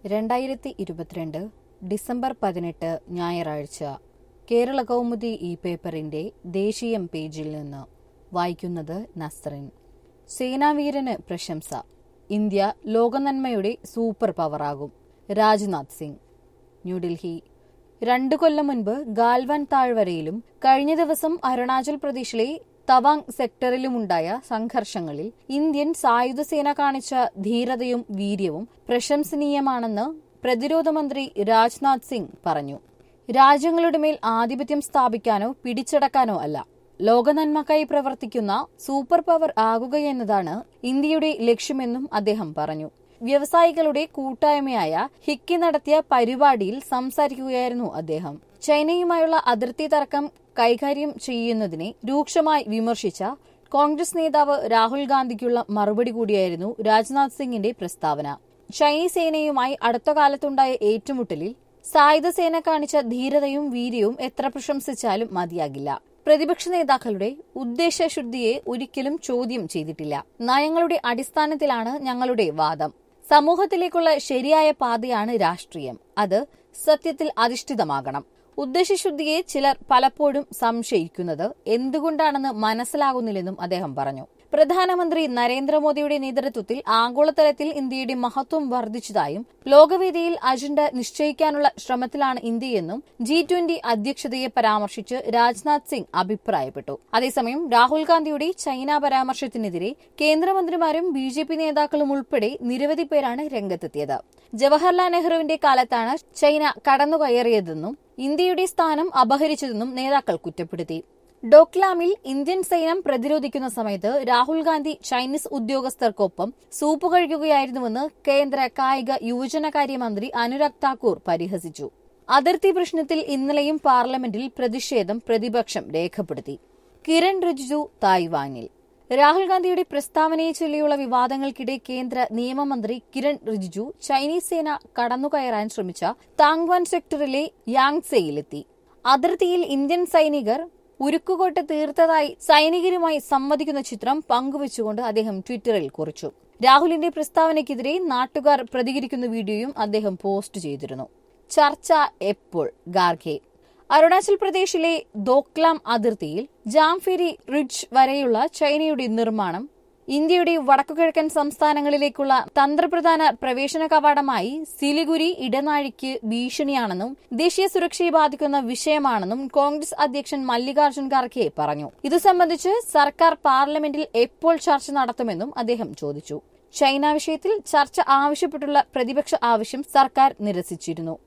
രണ്ടായിരത്തി ഇരുപത്തിരണ്ട് ഡിസംബർ പതിനെട്ട് ഞായറാഴ്ച കേരള കൗമുദി ഈ പേപ്പറിന്റെ ദേശീയം പേജിൽ നിന്ന് വായിക്കുന്നത് നസ്റിൻ സേനാവീരന് പ്രശംസ ഇന്ത്യ ലോകനന്മയുടെ സൂപ്പർ പവറാകും രാജ്നാഥ് സിംഗ് ന്യൂഡൽഹി രണ്ടു കൊല്ലം മുൻപ് ഗാൽവാൻ താഴ്വരയിലും കഴിഞ്ഞ ദിവസം അരുണാചൽ പ്രദേശിലെ തവാങ് സെക്ടറിലുമുണ്ടായ സംഘർഷങ്ങളിൽ ഇന്ത്യൻ സായുധ സേന കാണിച്ച ധീരതയും വീര്യവും പ്രശംസനീയമാണെന്ന് പ്രതിരോധ മന്ത്രി രാജ്നാഥ് സിംഗ് പറഞ്ഞു രാജ്യങ്ങളുടെ മേൽ ആധിപത്യം സ്ഥാപിക്കാനോ പിടിച്ചടക്കാനോ അല്ല ലോകനന്മക്കായി പ്രവർത്തിക്കുന്ന സൂപ്പർ പവർ ആകുകയെന്നതാണ് ഇന്ത്യയുടെ ലക്ഷ്യമെന്നും അദ്ദേഹം പറഞ്ഞു വ്യവസായികളുടെ കൂട്ടായ്മയായ ഹിക്കി നടത്തിയ പരിപാടിയിൽ സംസാരിക്കുകയായിരുന്നു അദ്ദേഹം ചൈനയുമായുള്ള അതിർത്തി തർക്കം കൈകാര്യം ചെയ്യുന്നതിനെ രൂക്ഷമായി വിമർശിച്ച കോൺഗ്രസ് നേതാവ് രാഹുൽ ഗാന്ധിക്കുള്ള മറുപടി കൂടിയായിരുന്നു രാജ്നാഥ് സിംഗിന്റെ പ്രസ്താവന ചൈനീസ് സേനയുമായി അടുത്ത കാലത്തുണ്ടായ ഏറ്റുമുട്ടലിൽ സായുധ സേന കാണിച്ച ധീരതയും വീര്യവും എത്ര പ്രശംസിച്ചാലും മതിയാകില്ല പ്രതിപക്ഷ നേതാക്കളുടെ ഉദ്ദേശശുദ്ധിയെ ഒരിക്കലും ചോദ്യം ചെയ്തിട്ടില്ല നയങ്ങളുടെ അടിസ്ഥാനത്തിലാണ് ഞങ്ങളുടെ വാദം സമൂഹത്തിലേക്കുള്ള ശരിയായ പാതയാണ് രാഷ്ട്രീയം അത് സത്യത്തിൽ അധിഷ്ഠിതമാകണം ഉദ്ദേശശുദ്ധിയെ ചിലർ പലപ്പോഴും സംശയിക്കുന്നത് എന്തുകൊണ്ടാണെന്ന് മനസ്സിലാകുന്നില്ലെന്നും അദ്ദേഹം പറഞ്ഞു പ്രധാനമന്ത്രി നരേന്ദ്രമോദിയുടെ നേതൃത്വത്തിൽ ആഗോളതലത്തിൽ ഇന്ത്യയുടെ മഹത്വം വർദ്ധിച്ചതായും ലോകവേദിയിൽ അജണ്ട നിശ്ചയിക്കാനുള്ള ശ്രമത്തിലാണ് ഇന്ത്യയെന്നും ജി ട്വന്റി അധ്യക്ഷതയെ പരാമർശിച്ച് രാജ്നാഥ് സിംഗ് അഭിപ്രായപ്പെട്ടു അതേസമയം രാഹുൽ ഗാന്ധിയുടെ ചൈന പരാമർശത്തിനെതിരെ കേന്ദ്രമന്ത്രിമാരും ബി ജെ പി നേതാക്കളും ഉൾപ്പെടെ നിരവധി പേരാണ് രംഗത്തെത്തിയത് ജവഹർലാൽ നെഹ്റുവിന്റെ കാലത്താണ് ചൈന കടന്നുകയറിയതെന്നും ഇന്ത്യയുടെ സ്ഥാനം അപഹരിച്ചതെന്നും നേതാക്കൾ കുറ്റപ്പെടുത്തി ഡോക്ലാമിൽ ഇന്ത്യൻ സൈന്യം പ്രതിരോധിക്കുന്ന സമയത്ത് രാഹുൽ ഗാന്ധി ചൈനീസ് ഉദ്യോഗസ്ഥർക്കൊപ്പം സൂപ്പ് കഴിക്കുകയായിരുന്നുവെന്ന് കേന്ദ്ര കായിക യുവജനകാര്യമന്ത്രി അനുരാഗ് താക്കൂർ പരിഹസിച്ചു അതിർത്തി പ്രശ്നത്തിൽ ഇന്നലെയും പാർലമെന്റിൽ പ്രതിഷേധം പ്രതിപക്ഷം രേഖപ്പെടുത്തി കിരൺ റിജിജു തായ്വാനിൽ രാഹുൽ ഗാന്ധിയുടെ പ്രസ്താവനയെ ചൊല്ലിയുള്ള വിവാദങ്ങൾക്കിടെ കേന്ദ്ര നിയമമന്ത്രി കിരൺ റിജിജു ചൈനീസ് സേന കടന്നുകയറാൻ ശ്രമിച്ച താങ്വാൻ സെക്ടറിലെ യാങ്സെയിലെത്തി അതിർത്തിയിൽ ഇന്ത്യൻ സൈനികർ ഉരുക്കുകോട്ട് തീർത്തതായി സൈനികരുമായി സംവദിക്കുന്ന ചിത്രം പങ്കുവച്ചുകൊണ്ട് അദ്ദേഹം ട്വിറ്ററിൽ കുറിച്ചു രാഹുലിന്റെ പ്രസ്താവനയ്ക്കെതിരെ നാട്ടുകാർ പ്രതികരിക്കുന്ന വീഡിയോയും അദ്ദേഹം പോസ്റ്റ് ചെയ്തിരുന്നു ചർച്ച എപ്പോൾ ഗാർഖെ അരുണാചൽ പ്രദേശിലെ ദോക്ലാം അതിർത്തിയിൽ ജാംഫെരി റിഡ്ജ് വരെയുള്ള ചൈനയുടെ നിർമ്മാണം ഇന്ത്യയുടെ വടക്കുകിഴക്കൻ സംസ്ഥാനങ്ങളിലേക്കുള്ള തന്ത്രപ്രധാന പ്രവേശന കവാടമായി സിലിഗുരി ഇടനാഴിക്ക് ഭീഷണിയാണെന്നും ദേശീയ സുരക്ഷയെ ബാധിക്കുന്ന വിഷയമാണെന്നും കോൺഗ്രസ് അധ്യക്ഷൻ മല്ലികാർജ്ജുൻ ഖാർഗെ പറഞ്ഞു ഇതു സംബന്ധിച്ച് സർക്കാർ പാർലമെന്റിൽ എപ്പോൾ ചർച്ച നടത്തുമെന്നും അദ്ദേഹം ചോദിച്ചു ചൈന വിഷയത്തിൽ ചർച്ച ആവശ്യപ്പെട്ടുള്ള പ്രതിപക്ഷ ആവശ്യം സർക്കാർ നിരസിച്ചിരുന്നു